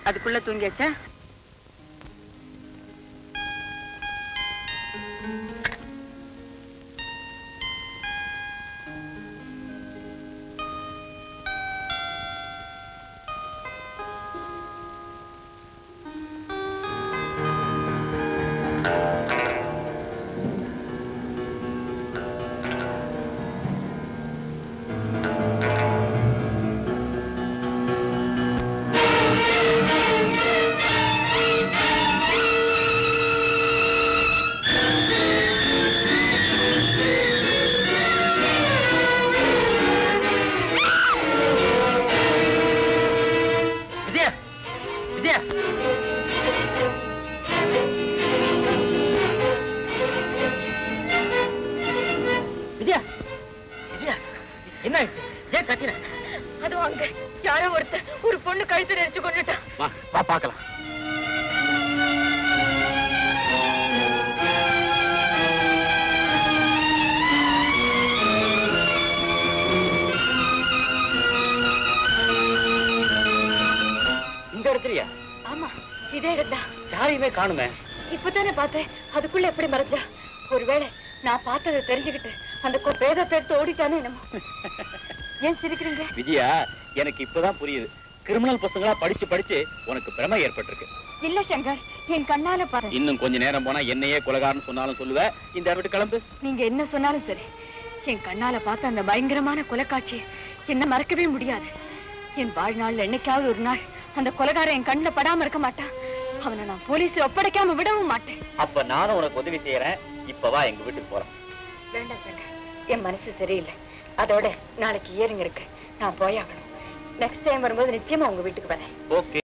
அதுக்குள்ள தூங்கியாச்சா விஜயா விஜயா விஜயா விஜயா என்ன ஆயிடுச்சு ஏன் கத்தின அது அங்க யாரோ ஒருத்தர் ஒரு பொண்ணு கழுத்து நெரிச்சு கொண்டுட்டான் வா வா பார்க்கலாம் இந்த இடத்துலயா ஆமா இதே இடம்தான் யாரையுமே காணுமே இப்பதானே பார்த்தேன் அதுக்குள்ள எப்படி மறைஞ்சா ஒருவேளை நான் பார்த்ததை தெரிஞ்சுக்கிட்டு அந்த கொ- பேதத்தை எடுத்து ஓடிட்டானே என்னமோ ஏன் சிரிக்கிறீங்க விஜயா எனக்கு இப்பதான் புரியுது கிரிமினல் பசங்களா படிச்சு படிச்சு உனக்கு பிரமை ஏற்பட்டிருக்கு இல்ல சங்கர் என் கண்ணால பாரு இன்னும் கொஞ்ச நேரம் போனா என்னையே கொலகாரன்னு சொன்னாலும் சொல்லுவ இந்த இடம் விட்டு கிளம்பு நீங்க என்ன சொன்னாலும் சரி என் கண்ணால பார்த்த அந்த பயங்கரமான கொலைக்காட்சியை என்ன மறக்கவே முடியாது என் வாழ்நாள்ல என்னைக்காவது ஒரு நாள் அந்த கொலைகாரன் என் கண்ணுல படாம இருக்க மாட்டான் அவனை நான் போலீஸ் ஒப்படைக்காம விடவும் மாட்டேன் அப்ப நானும் உனக்கு உதவி செய்யறேன் இப்ப வா எங்க வீட்டுக்கு போறோம் வேண்டாம் சங்கர் என் மனசு சரியில்லை அதோட நாளைக்கு இயரிங் இருக்கு நான் போயாகணும் நெக்ஸ்ட் டைம் வரும்போது நிச்சயமா உங்க வீட்டுக்கு வரேன் ஓகே